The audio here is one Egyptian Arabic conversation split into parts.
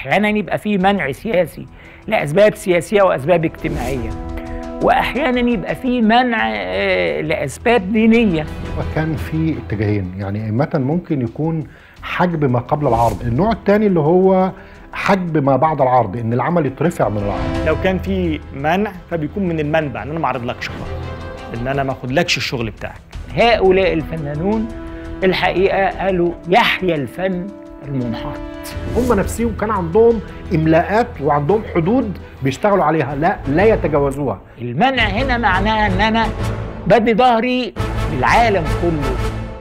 احيانا يبقى في منع سياسي لاسباب سياسيه واسباب اجتماعيه واحيانا يبقى في منع آه، لاسباب دينيه وكان في اتجاهين يعني إما ممكن يكون حجب ما قبل العرض النوع الثاني اللي هو حجب ما بعد العرض ان العمل يترفع من العرض لو كان في منع فبيكون من المنبع ان انا ما اعرضلكش خالص ان انا ما اخدلكش الشغل بتاعك هؤلاء الفنانون الحقيقه قالوا يحيى الفن المنحط هم نفسهم كان عندهم املاءات وعندهم حدود بيشتغلوا عليها لا لا يتجاوزوها المنع هنا معناها ان انا بدي ظهري للعالم كله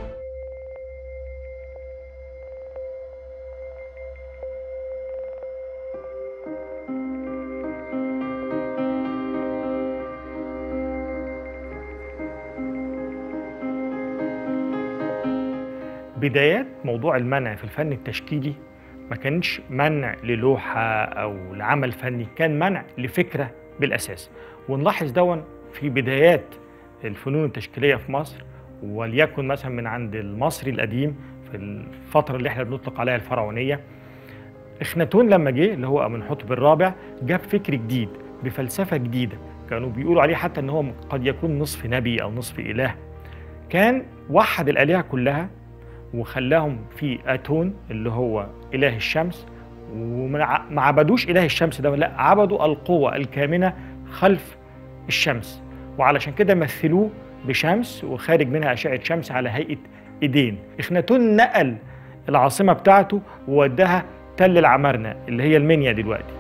بدايات موضوع المنع في الفن التشكيلي ما كانش منع للوحة أو لعمل فني كان منع لفكرة بالأساس ونلاحظ دون في بدايات الفنون التشكيلية في مصر وليكن مثلا من عند المصري القديم في الفترة اللي احنا بنطلق عليها الفرعونية اخناتون لما جه اللي هو امنحتب الرابع جاب فكر جديد بفلسفة جديدة كانوا بيقولوا عليه حتى ان هو قد يكون نصف نبي او نصف اله كان وحد الالهه كلها وخلاهم في اتون اللي هو اله الشمس وما عبدوش اله الشمس ده لا عبدوا القوه الكامنه خلف الشمس وعلشان كده مثلوه بشمس وخارج منها اشعه شمس على هيئه ايدين اخناتون نقل العاصمه بتاعته ووداها تل العمارنه اللي هي المنيا دلوقتي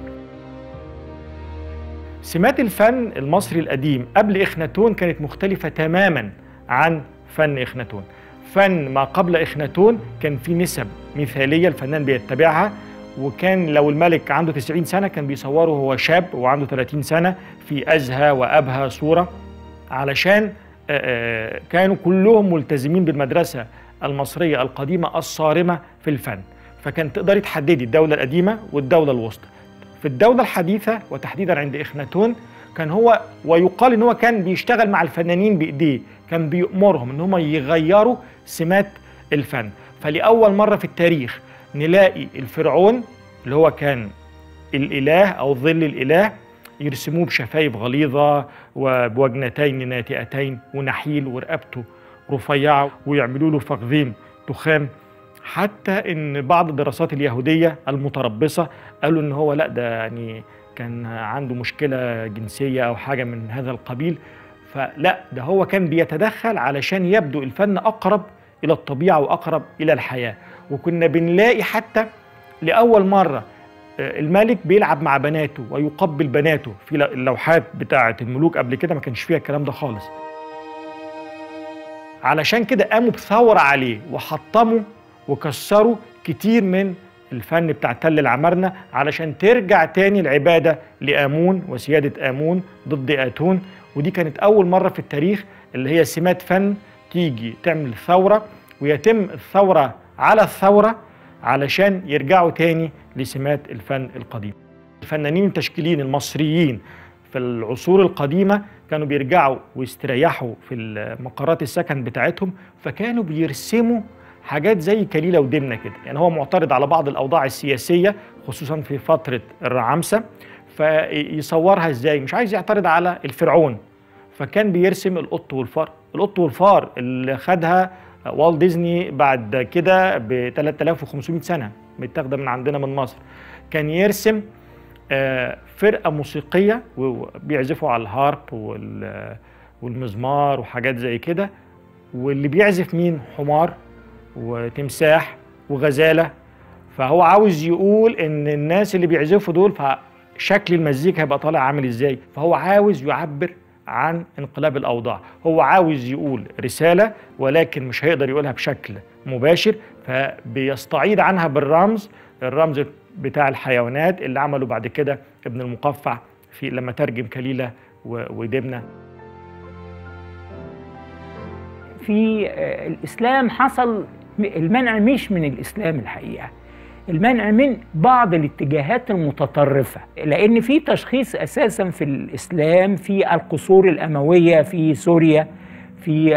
سمات الفن المصري القديم قبل اخناتون كانت مختلفه تماما عن فن اخناتون فن ما قبل إخناتون كان في نسب مثالية الفنان بيتبعها وكان لو الملك عنده 90 سنة كان بيصوره هو شاب وعنده 30 سنة في أزهى وأبهى صورة علشان كانوا كلهم ملتزمين بالمدرسة المصرية القديمة الصارمة في الفن فكان تقدري تحددي الدولة القديمة والدولة الوسطى في الدولة الحديثة وتحديدا عند إخناتون كان هو ويقال ان هو كان بيشتغل مع الفنانين بايديه كان بيأمرهم ان هم يغيروا سمات الفن فلأول مرة في التاريخ نلاقي الفرعون اللي هو كان الإله أو ظل الإله يرسموه بشفايف غليظة وبوجنتين ناتئتين ونحيل ورقبته رفيعة ويعملوا له فخذين تخام حتى ان بعض الدراسات اليهودية المتربصة قالوا ان هو لا ده يعني كان عنده مشكلة جنسية أو حاجة من هذا القبيل فلا ده هو كان بيتدخل علشان يبدو الفن أقرب إلى الطبيعة وأقرب إلى الحياة وكنا بنلاقي حتى لأول مرة الملك بيلعب مع بناته ويقبل بناته في اللوحات بتاعة الملوك قبل كده ما كانش فيها الكلام ده خالص علشان كده قاموا بثورة عليه وحطموا وكسروا كتير من الفن بتاع تل العمارنة علشان ترجع تاني العبادة لآمون وسيادة آمون ضد آتون ودي كانت أول مرة في التاريخ اللي هي سمات فن تيجي تعمل ثورة ويتم الثورة على الثورة علشان يرجعوا تاني لسمات الفن القديم الفنانين التشكيليين المصريين في العصور القديمة كانوا بيرجعوا ويستريحوا في مقرات السكن بتاعتهم فكانوا بيرسموا حاجات زي كليلة ودمنة كده يعني هو معترض على بعض الأوضاع السياسية خصوصا في فترة الرعامسة فيصورها ازاي مش عايز يعترض على الفرعون فكان بيرسم القط والفار القط والفار اللي خدها والت ديزني بعد كده ب 3500 سنة متاخدة من عندنا من مصر كان يرسم فرقة موسيقية وبيعزفوا على الهارب والمزمار وحاجات زي كده واللي بيعزف مين حمار وتمساح وغزاله فهو عاوز يقول ان الناس اللي بيعزفوا دول فشكل المزيكا هيبقى طالع عامل ازاي فهو عاوز يعبر عن انقلاب الاوضاع هو عاوز يقول رساله ولكن مش هيقدر يقولها بشكل مباشر فبيستعيد عنها بالرمز الرمز بتاع الحيوانات اللي عمله بعد كده ابن المقفع في لما ترجم كليله ودمنه في الاسلام حصل المنع مش من الاسلام الحقيقه المنع من بعض الاتجاهات المتطرفه لان في تشخيص اساسا في الاسلام في القصور الامويه في سوريا في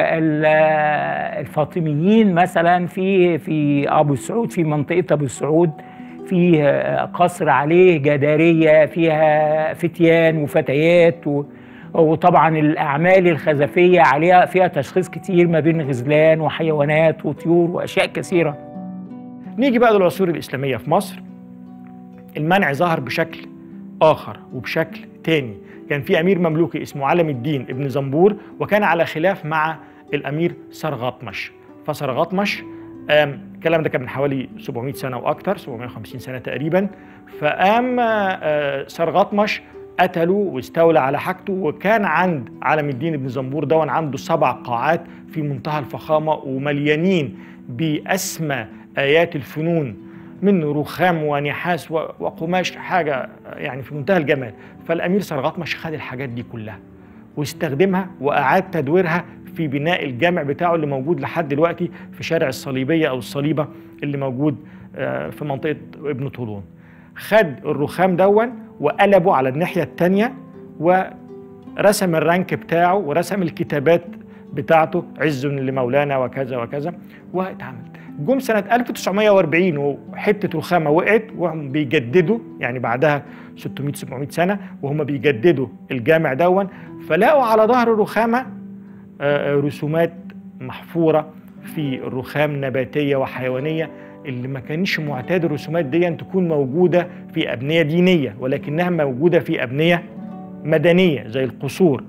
الفاطميين مثلا في في ابو السعود في منطقه ابو السعود فيه آه، قصر عليه جداريه فيها فتيان وفتيات و وطبعا الاعمال الخزفيه عليها فيها تشخيص كتير ما بين غزلان وحيوانات وطيور واشياء كثيره نيجي بقى للعصور الإسلامية في مصر المنع ظهر بشكل آخر وبشكل تاني كان في أمير مملوكي اسمه علم الدين ابن زنبور وكان على خلاف مع الأمير سرغطمش فسرغطمش قام الكلام ده كان من حوالي 700 سنة وأكتر 750 سنة تقريبا فقام آه، سرغطمش قتله واستولى على حاجته وكان عند علم الدين ابن زنبور دون عنده سبع قاعات في منتهى الفخامة ومليانين بأسمى آيات الفنون من رخام ونحاس و- وقماش حاجة يعني في منتهى الجمال فالأمير سرغطمش خد الحاجات دي كلها واستخدمها وأعاد تدويرها في بناء الجامع بتاعه اللي موجود لحد دلوقتي في شارع الصليبية أو الصليبة اللي موجود آه، في منطقة ابن طولون خد الرخام دون وقلبه على الناحية التانية ورسم الرنك بتاعه ورسم الكتابات بتاعته عز لمولانا وكذا وكذا واتعملت جم سنة 1940 وحتة رخامة وقعت وهم بيجددوا يعني بعدها 600 700 سنة وهم بيجددوا الجامع دون فلاقوا على ظهر الرخامة آه، آه، رسومات محفورة في الرخام نباتية وحيوانية اللي ما كانش معتاد الرسومات دي أن تكون موجودة في أبنية دينية ولكنها موجودة في أبنية مدنية زي القصور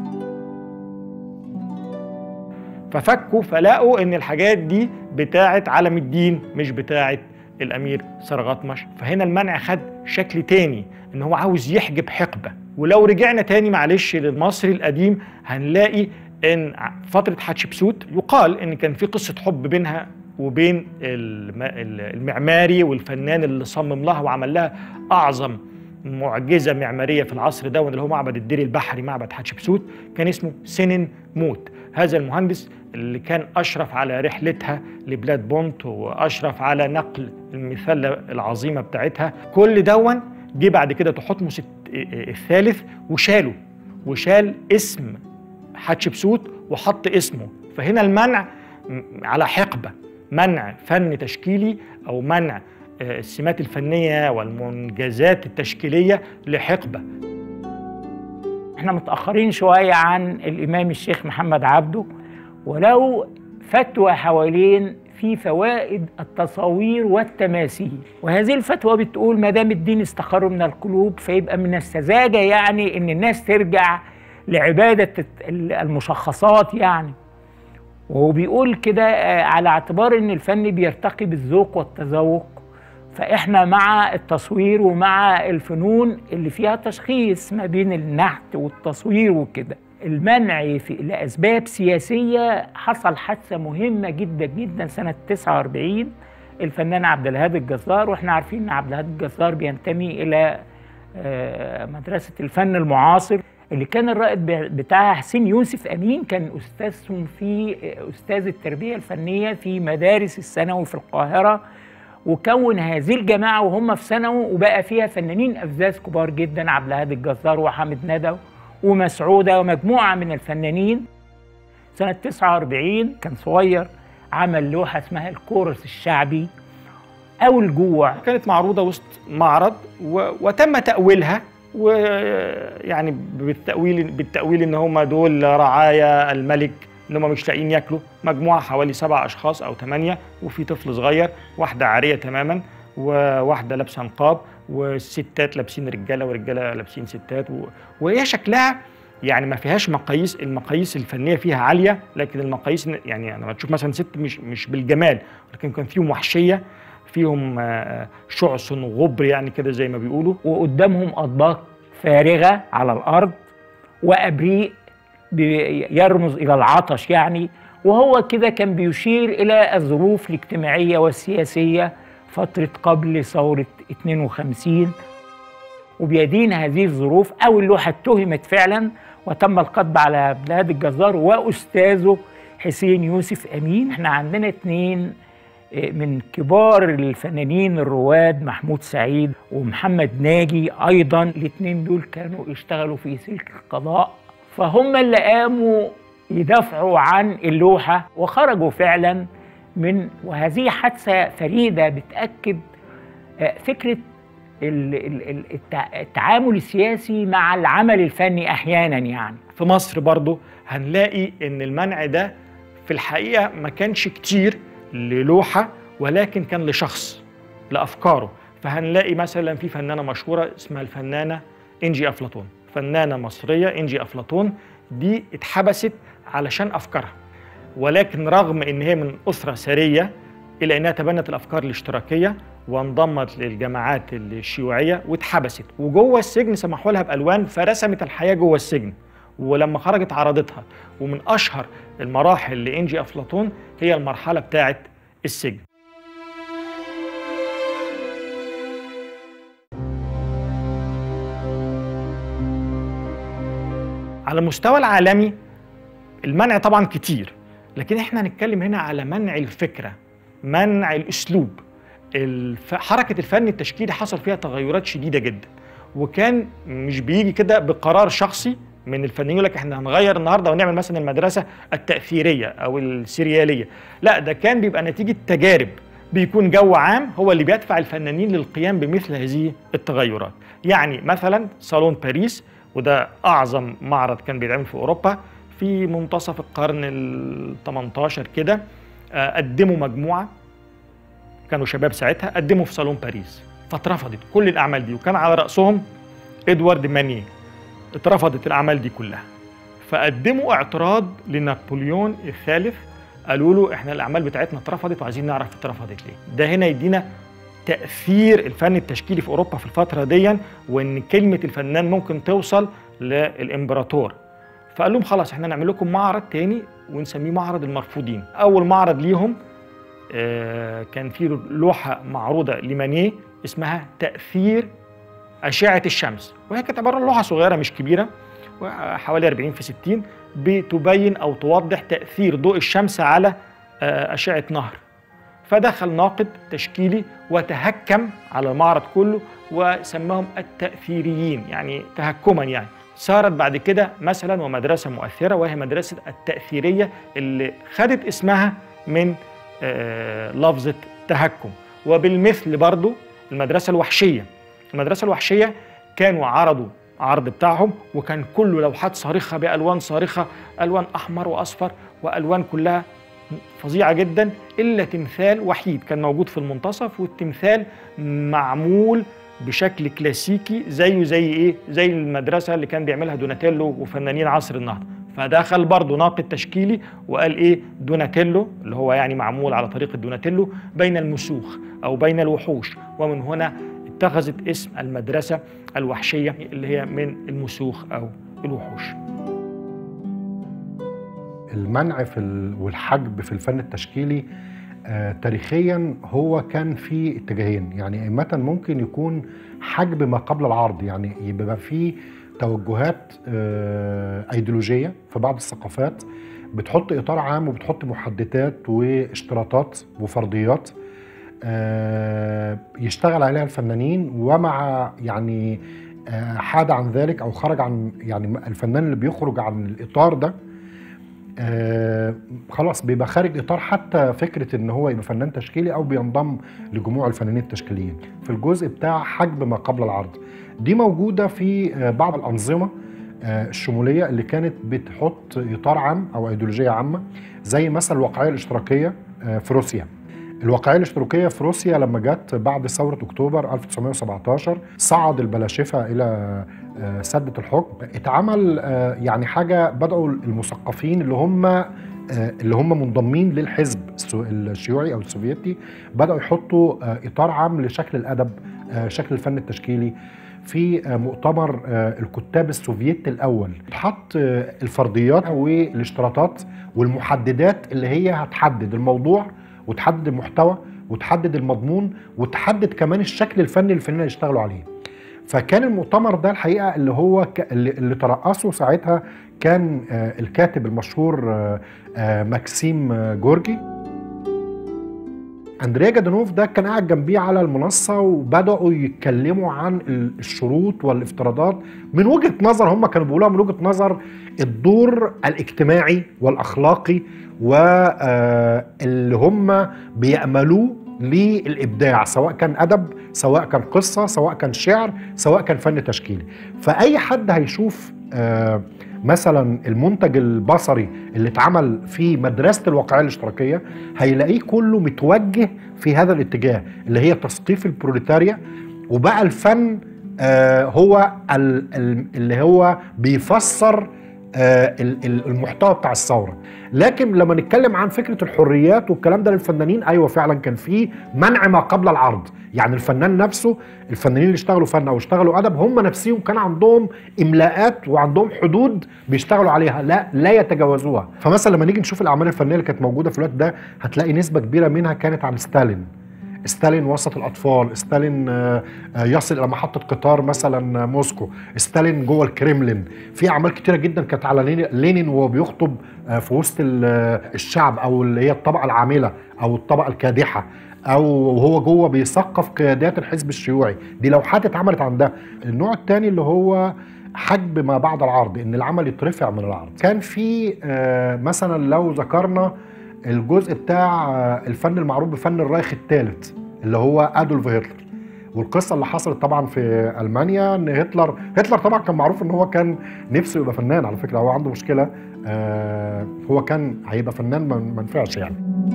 ففكوا فلقوا ان الحاجات دي بتاعه علم الدين مش بتاعه الامير سرغطمش فهنا المنع خد شكل تاني ان هو عاوز يحجب حقبه ولو رجعنا تاني معلش للمصري القديم هنلاقي ان فتره حتشبسوت يقال ان كان في قصه حب بينها وبين الم- المعماري والفنان اللي صمم لها وعمل لها اعظم معجزه معماريه في العصر ده اللي هو معبد الدير البحري معبد حتشبسوت كان اسمه سنن موت هذا المهندس اللي كان اشرف على رحلتها لبلاد بونت واشرف على نقل المثله العظيمه بتاعتها كل دون جه بعد كده تحتمس الت- الثالث وشاله وشال اسم حتشبسوت وحط اسمه فهنا المنع م- على حقبه منع فن تشكيلي او منع آه، السمات الفنيه والمنجزات التشكيليه لحقبه احنا متأخرين شوية عن الإمام الشيخ محمد عبده ولو فتوى حوالين في فوائد التصاوير والتماثيل وهذه الفتوى بتقول ما دام الدين استقر من القلوب فيبقى من السذاجة يعني إن الناس ترجع لعبادة المشخصات يعني وهو بيقول كده آه، على اعتبار ان الفن بيرتقي بالذوق والتذوق فاحنا مع التصوير ومع الفنون اللي فيها تشخيص ما بين النحت والتصوير وكده المنع في لاسباب سياسيه حصل حادثه مهمه جدا جدا سنه 49 الفنان عبد الهادي الجزار واحنا عارفين ان عبد الهادي الجزار بينتمي الى آه، مدرسه الفن المعاصر اللي كان الرائد بتاعها حسين يوسف امين كان استاذهم في استاذ التربيه الفنيه في مدارس الثانوي في القاهره وكون هذه الجماعه وهم في ثانوي وبقى فيها فنانين افزاز كبار جدا عبد الهادي الجزار وحامد ندى ومسعوده ومجموعه من الفنانين سنه 49 كان صغير عمل لوحه اسمها الكورس الشعبي او الجوع كانت معروضه وسط معرض و... وتم تاويلها ويعني بالتاويل بالتاويل ان هم دول رعايا الملك ان هم مش لاقيين ياكلوا مجموعه حوالي سبع اشخاص او ثمانيه وفي طفل صغير واحده عاريه تماما وواحده لابسه نقاب والستات لابسين رجاله ورجاله لابسين ستات و... وهي شكلها يعني ما فيهاش مقاييس المقاييس الفنيه فيها عاليه لكن المقاييس يعني لما تشوف مثلا ست مش مش بالجمال لكن كان فيهم وحشيه فيهم آه، شعث وغبر يعني كده زي ما بيقولوا وقدامهم اطباق فارغه على الارض وابريق بي- يرمز الى العطش يعني وهو كده كان بيشير الى الظروف الاجتماعيه والسياسيه فتره قبل ثوره 52 وبيدين هذه الظروف او اللوحه اتهمت فعلا وتم القبض على بلاد الجزار واستاذه حسين يوسف امين احنا عندنا اتنين من كبار الفنانين الرواد محمود سعيد ومحمد ناجي ايضا الاثنين دول كانوا يشتغلوا في سلك القضاء فهم اللي قاموا يدافعوا عن اللوحه وخرجوا فعلا من وهذه حادثه فريده بتاكد آه، فكره ال- ال- ال- التع- التعامل السياسي مع العمل الفني احيانا يعني في مصر برضو هنلاقي ان المنع ده في الحقيقه ما كانش كتير للوحه ولكن كان لشخص لافكاره فهنلاقي مثلا في فنانه مشهوره اسمها الفنانه انجي افلاطون فنانه مصريه انجي افلاطون دي اتحبست علشان افكارها ولكن رغم ان هي من اسره ثريه الا انها تبنت الافكار الاشتراكيه وانضمت للجماعات الشيوعيه واتحبست وجوه السجن سمحوا لها بالوان فرسمت الحياه جوه السجن ولما خرجت عرضتها ومن اشهر المراحل لانجي افلاطون هي المرحله بتاعه السجن على المستوى العالمي المنع طبعا كتير لكن احنا هنتكلم هنا على منع الفكره منع الاسلوب الف... حركه الفن التشكيلي حصل فيها تغيرات شديده جدا وكان مش بيجي كده بقرار شخصي من الفنانين يقول لك احنا هنغير النهارده ونعمل مثلا المدرسه التاثيريه او السرياليه لا ده كان بيبقى نتيجه تجارب بيكون جو عام هو اللي بيدفع الفنانين للقيام بمثل هذه التغيرات يعني مثلا صالون باريس وده اعظم معرض كان بيتعمل في اوروبا في منتصف القرن ال 18 كده آه، قدموا مجموعه كانوا شباب ساعتها قدموا في صالون باريس فاترفضت كل الاعمال دي وكان على راسهم ادوارد مانيه اترفضت الاعمال دي كلها فقدموا اعتراض لنابليون الثالث قالوا له احنا الاعمال بتاعتنا اترفضت وعايزين نعرف اترفضت ليه ده هنا يدينا تاثير الفن التشكيلي في اوروبا في الفتره دي وان كلمه الفنان ممكن توصل للامبراطور فقال لهم خلاص احنا نعمل لكم معرض تاني ونسميه معرض المرفوضين اول معرض ليهم آه، كان في لوحه معروضه لمانيه اسمها تاثير اشعه الشمس وهي كانت عباره عن لوحه صغيره مش كبيره حوالي 40 في 60 بتبين او توضح تاثير ضوء الشمس على آه، اشعه نهر فدخل ناقد تشكيلي وتهكم على المعرض كله وسماهم التاثيريين يعني تهكما يعني صارت بعد كده مثلا ومدرسه مؤثره وهي مدرسه التاثيريه اللي خدت اسمها من آه، لفظه تهكم وبالمثل برضو المدرسه الوحشيه المدرسه الوحشيه كانوا عرضوا عرض بتاعهم وكان كله لوحات صارخه بالوان صارخه الوان احمر واصفر والوان كلها فظيعه جدا الا تمثال وحيد كان موجود في المنتصف والتمثال معمول بشكل كلاسيكي زيه زي ايه زي المدرسه اللي كان بيعملها دوناتيلو وفنانين عصر النهضه فدخل برضه ناقد تشكيلي وقال ايه دوناتيلو اللي هو يعني معمول على طريقه دوناتيلو بين المسوخ او بين الوحوش ومن هنا اتخذت اسم المدرسه الوحشيه اللي هي من المسوخ او الوحوش المنع في ال... والحجب في الفن التشكيلي آه تاريخيا هو كان في اتجاهين يعني إمة ممكن يكون حجب ما قبل العرض يعني يبقى في توجهات آه ايديولوجيه في بعض الثقافات بتحط اطار عام وبتحط محددات واشتراطات وفرضيات آه يشتغل عليها الفنانين ومع يعني آه حاد عن ذلك او خرج عن يعني الفنان اللي بيخرج عن الاطار ده آه خلاص بيبقى خارج اطار حتى فكره ان هو يبقى فنان تشكيلي او بينضم لجموع الفنانين التشكيليين في الجزء بتاع حجب ما قبل العرض دي موجوده في آه بعض الانظمه آه الشموليه اللي كانت بتحط اطار عام او ايديولوجيه عامه زي مثلا الواقعيه الاشتراكيه آه في روسيا الواقعيه الاشتراكيه في روسيا لما جت بعد ثوره اكتوبر 1917 صعد البلاشفه الى سدة الحكم اتعمل يعني حاجة بدأوا المثقفين اللي هم اللي هم منضمين للحزب الشيوعي أو السوفيتي بدأوا يحطوا إطار عام لشكل الأدب شكل الفن التشكيلي في مؤتمر الكتاب السوفيتي الأول حط الفرضيات والاشتراطات والمحددات اللي هي هتحدد الموضوع وتحدد المحتوى وتحدد المضمون وتحدد كمان الشكل الفني اللي الفنانين يشتغلوا عليه فكان المؤتمر ده الحقيقه اللي هو اللي, اللي ترأسه ساعتها كان الكاتب المشهور ماكسيم جورجي اندريا جادانوف ده كان قاعد جنبيه على المنصه وبداوا يتكلموا عن الشروط والافتراضات من وجهه نظر هم كانوا بيقولوها من وجهه نظر الدور الاجتماعي والاخلاقي واللي هم بيأملوه للابداع سواء كان ادب سواء كان قصه سواء كان شعر سواء كان فن تشكيلي فاي حد هيشوف آه مثلا المنتج البصري اللي اتعمل في مدرسه الواقعيه الاشتراكيه هيلاقيه كله متوجه في هذا الاتجاه اللي هي تثقيف البروليتاريا وبقى الفن آه هو ال- ال- اللي هو بيفسر آه ال- ال- المحتوى بتاع الثوره لكن لما نتكلم عن فكره الحريات والكلام ده للفنانين ايوه فعلا كان في منع ما قبل العرض يعني الفنان نفسه الفنانين اللي اشتغلوا فن او اشتغلوا ادب هم نفسهم كان عندهم املاءات وعندهم حدود بيشتغلوا عليها لا لا يتجاوزوها فمثلا لما نيجي نشوف الاعمال الفنيه اللي كانت موجوده في الوقت ده هتلاقي نسبه كبيره منها كانت عن ستالين ستالين وسط الاطفال ستالين آه، آه، يصل الى محطه قطار مثلا آه، موسكو ستالين جوه الكريملين في اعمال كتيره جدا كانت على ليني- لينين وهو بيخطب آه، في وسط ال- آه، الشعب او اللي هي الطبقه العامله او الطبقه الكادحه او وهو جوه بيثقف قيادات الحزب الشيوعي دي لوحات اتعملت عن ده النوع الثاني اللي هو حجب ما بعد العرض ان العمل يترفع من العرض كان في آه، مثلا لو ذكرنا الجزء بتاع آه، الفن المعروف بفن الرايخ الثالث اللي هو ادولف هتلر والقصه اللي حصلت طبعا في المانيا ان هتلر هتلر طبعا كان معروف ان هو كان نفسه يبقى فنان على فكره هو عنده مشكله آه هو كان هيبقى فنان ما ما نفعش يعني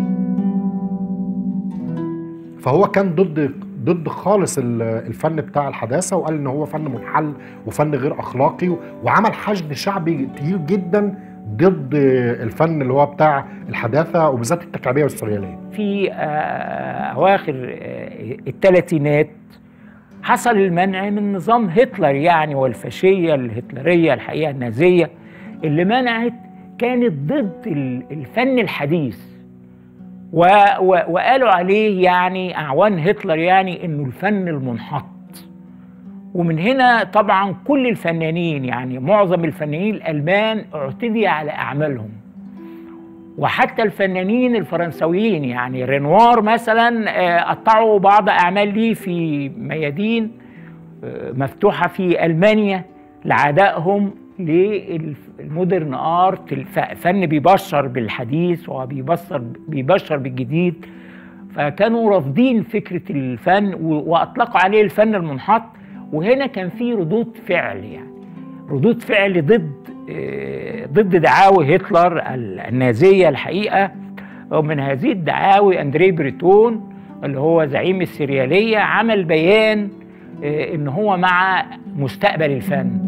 فهو كان ضد ضد خالص ال- الفن بتاع الحداثه وقال ان هو فن منحل وفن غير اخلاقي وعمل حشد شعبي تقيل جدا ضد الفن اللي هو بتاع الحداثه وبالذات التكعيبيه والسرياليه في آه، اواخر آه، الثلاثينات حصل المنع من نظام هتلر يعني والفاشيه الهتلريه الحقيقه النازيه اللي منعت كانت ضد ال- الفن الحديث و و وقالوا عليه يعني اعوان هتلر يعني انه الفن المنحط ومن هنا طبعا كل الفنانين يعني معظم الفنانين الالمان اعتدي على اعمالهم وحتى الفنانين الفرنسويين يعني رينوار مثلا آه، قطعوا بعض اعمال ليه في ميادين آه، مفتوحه في المانيا لعدائهم للمودرن ارت الفن بيبشر بالحديث وبيبشر بيبشر بالجديد فكانوا رافضين فكره الفن و- واطلقوا عليه الفن المنحط وهنا كان في ردود فعل يعني ردود فعل ضد آه، ضد دعاوي هتلر النازيه الحقيقه ومن هذه الدعاوي اندري بريتون اللي هو زعيم السرياليه عمل بيان آه، ان هو مع مستقبل الفن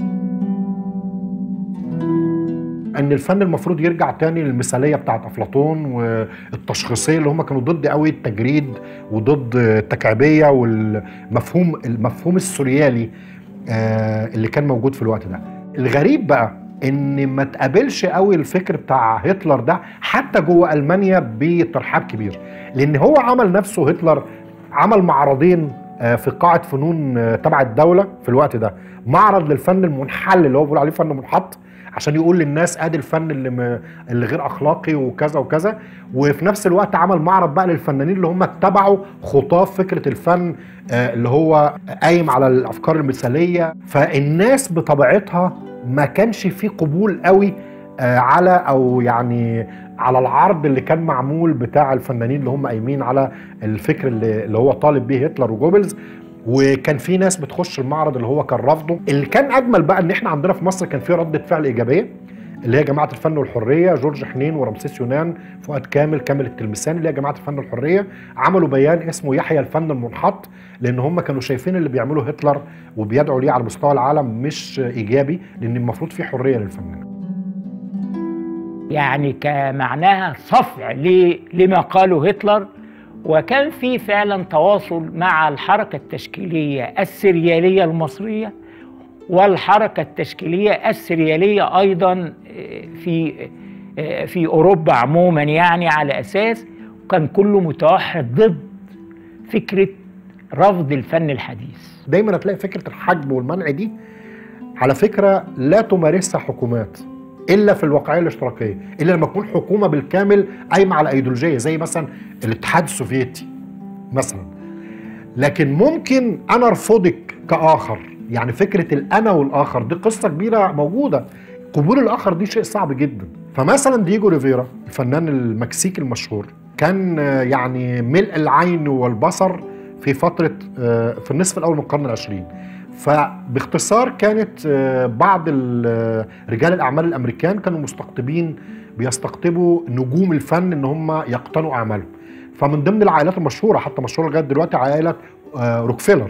ان الفن المفروض يرجع تاني للمثاليه بتاعت افلاطون والتشخيصيه اللي هم كانوا ضد قوي التجريد وضد التكعيبيه والمفهوم المفهوم السوريالي آه، اللي كان موجود في الوقت ده الغريب بقى ان ما تقابلش قوي الفكر بتاع هتلر ده حتى جوه المانيا بترحاب كبير لان هو عمل نفسه هتلر عمل معرضين آه، في قاعه فنون آه، تبع الدوله في الوقت ده معرض للفن المنحل اللي هو بيقول عليه فن منحط عشان يقول للناس ادي الفن اللي م... اللي غير اخلاقي وكذا وكذا وفي نفس الوقت عمل معرض بقى للفنانين اللي هم اتبعوا خطاف فكره الفن آه، اللي هو قايم على الافكار المثاليه فالناس بطبيعتها ما كانش فيه قبول قوي آه، على او يعني على العرض اللي كان معمول بتاع الفنانين اللي هم قايمين على الفكر اللي, اللي هو طالب بيه هتلر وجوبلز وكان في ناس بتخش المعرض اللي هو كان رافضه اللي كان اجمل بقى ان احنا عندنا في مصر كان في رده فعل ايجابيه اللي هي جماعه الفن والحريه جورج حنين ورمسيس يونان فؤاد كامل كامل التلمساني اللي هي جماعه الفن والحريه عملوا بيان اسمه يحيى الفن المنحط لان هم كانوا شايفين اللي بيعمله هتلر وبيدعوا ليه على مستوى العالم مش ايجابي لان المفروض في حريه للفنان يعني كمعناها صفع ل- لما قاله هتلر وكان في فعلا تواصل مع الحركة التشكيلية السريالية المصرية والحركة التشكيلية السريالية أيضا آه، في آه، في أوروبا عموما يعني على أساس كان كله متوحد ضد فكرة رفض الفن الحديث دايما هتلاقي فكره الحجب والمنع دي على فكره لا تمارسها حكومات الا في الواقعيه الاشتراكيه الا لما تكون حكومه بالكامل قايمه على ايديولوجيه زي مثلا الاتحاد السوفيتي مثلا لكن ممكن انا ارفضك كاخر يعني فكره الانا والاخر دي قصه كبيره موجوده قبول الاخر دي شيء صعب جدا فمثلا دييجو ريفيرا الفنان المكسيكي المشهور كان آه، يعني ملء العين والبصر في فتره آه، في النصف الاول من القرن العشرين فباختصار كانت آه، بعض ال- رجال الاعمال الامريكان كانوا مستقطبين بيستقطبوا نجوم الفن ان هم يقتنوا اعمالهم فمن ضمن العائلات المشهوره حتى مشهوره لغايه دلوقتي عائله آه، روكفيلر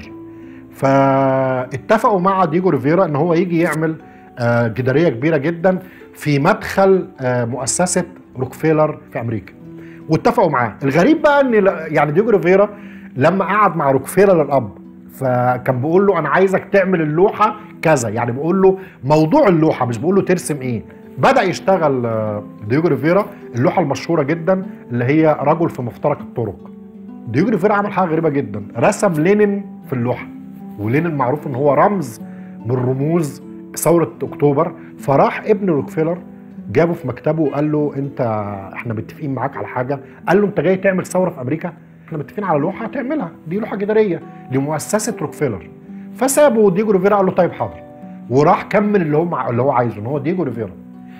فاتفقوا مع ديجو ريفيرا ان هو يجي يعمل آه، جداريه كبيره جدا في مدخل آه، مؤسسه روكفيلر في امريكا واتفقوا معاه الغريب بقى ان ل- يعني ديجو ريفيرا لما قعد مع روكفيلر الاب فكان بيقول له انا عايزك تعمل اللوحه كذا يعني بيقول له موضوع اللوحه مش بيقول له ترسم ايه بدا يشتغل آه، ديجو ريفيرا اللوحه المشهوره جدا اللي هي رجل في مفترق الطرق ديجو ريفيرا عمل حاجه غريبه جدا رسم لينين في اللوحه ولينين معروف ان هو رمز من رموز ثوره اكتوبر فراح ابن روكفيلر جابه في مكتبه وقال له انت احنا متفقين معاك على حاجه قال له انت جاي تعمل ثوره في امريكا احنا متفقين على لوحه هتعملها دي لوحه جداريه لمؤسسه روكفيلر فسابه ديجو ريفيرا قال له طيب حاضر وراح كمل اللي هو اللي هو عايزه ان هو ديجو ريفيرا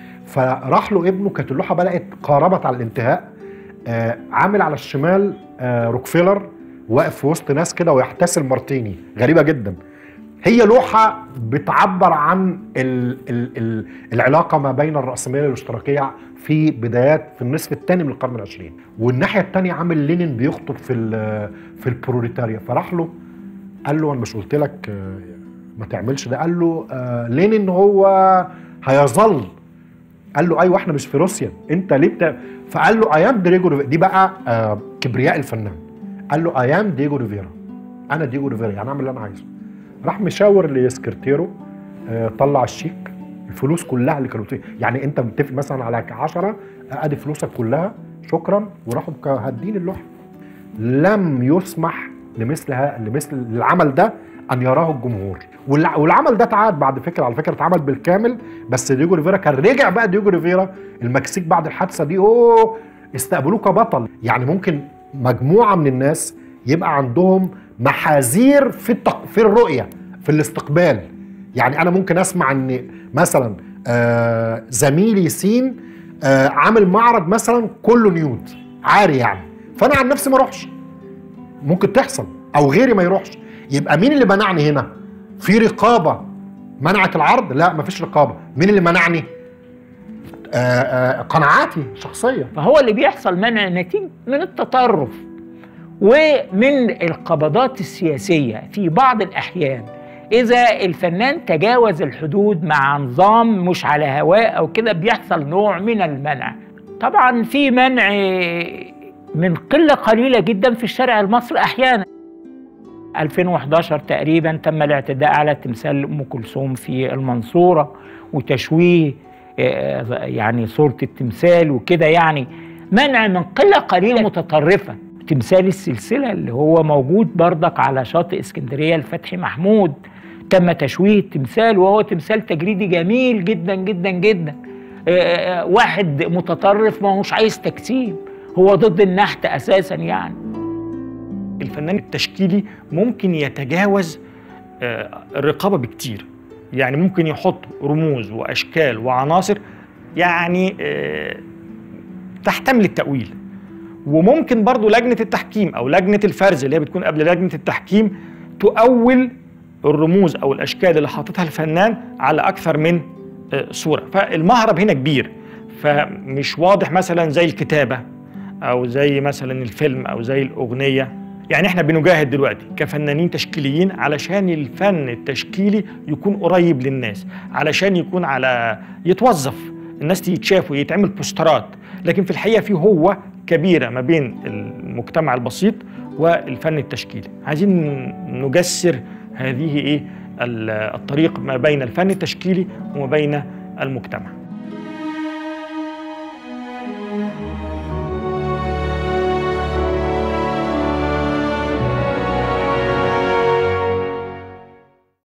فراح له ابنه كانت اللوحه بدات قاربت على الانتهاء آه عامل على الشمال آه روكفيلر واقف في وسط ناس كده ويحتسل مارتيني غريبه جدا هي لوحه بتعبر عن ال ال ال العلاقه ما بين الراسماليه والاشتراكيه في بدايات في النصف الثاني من القرن العشرين والناحيه الثانيه عامل لينين بيخطب في ال- في البروليتاريا فراح له قال له انا مش قلت لك آه، ما تعملش ده قال له آه، لينين هو هيظل قال له ايوه احنا مش في روسيا انت ليه بتا... فقال له ايام ديجو ريفيرا دي بقى آه كبرياء الفنان قال له ايام ديجو ريفيرا انا ديجو ريفيرا يعني اعمل اللي انا عايزه راح مشاور لسكرتيره آه طلع الشيك الفلوس كلها اللي كانوا فيه يعني انت متفق مثلا على 10 ادي فلوسك كلها شكرا وراحوا مك- هادين اللوحه لم يسمح لمثل ها لمثل العمل ده ان يراه الجمهور والع- والعمل ده اتعاد بعد فكره على فكره اتعمل بالكامل بس ديجو ريفيرا كان رجع بقى ديجو ريفيرا المكسيك بعد الحادثه دي اوه استقبلوه كبطل يعني ممكن مجموعه من الناس يبقى عندهم محاذير في التق... في الرؤيه في الاستقبال يعني انا ممكن اسمع ان مثلا آه زميلي سين آه عامل معرض مثلا كله نيود عاري يعني فانا عن نفسي ما اروحش ممكن تحصل او غيري ما يروحش يبقى مين اللي منعني هنا في رقابه منعت العرض لا مفيش رقابه مين اللي منعني آه آه قناعاتي شخصيه فهو اللي بيحصل منع نتيجة من التطرف ومن القبضات السياسية في بعض الأحيان إذا الفنان تجاوز الحدود مع نظام مش على هواه أو كده بيحصل نوع من المنع طبعا في منع من قلة قليلة جدا في الشارع المصري أحيانا 2011 تقريبا تم الاعتداء على تمثال ام كلثوم في المنصوره وتشويه آه، يعني صوره التمثال وكده يعني منع من قله قليله متطرفه تمثال السلسله اللي هو موجود بردك على شاطئ اسكندريه الفتحي محمود تم تشويه التمثال وهو تمثال تجريدي جميل جدا جدا جدا آه، آه، واحد متطرف ما هوش عايز تجسيم هو ضد النحت اساسا يعني الفنان التشكيلي ممكن يتجاوز آه، الرقابة بكتير يعني ممكن يحط رموز وأشكال وعناصر يعني آه، تحتمل التأويل وممكن برضو لجنة التحكيم أو لجنة الفرز اللي هي بتكون قبل لجنة التحكيم تؤول الرموز أو الأشكال اللي حاططها الفنان على أكثر من آه، صورة فالمهرب هنا كبير فمش واضح مثلا زي الكتابة أو زي مثلا الفيلم أو زي الأغنية يعني احنا بنجاهد دلوقتي كفنانين تشكيليين علشان الفن التشكيلي يكون قريب للناس علشان يكون على يتوظف الناس تتشاف ويتعمل بوسترات لكن في الحقيقه في هو كبيره ما بين المجتمع البسيط والفن التشكيلي عايزين نجسر هذه ايه ال- الطريق ما بين الفن التشكيلي وما بين المجتمع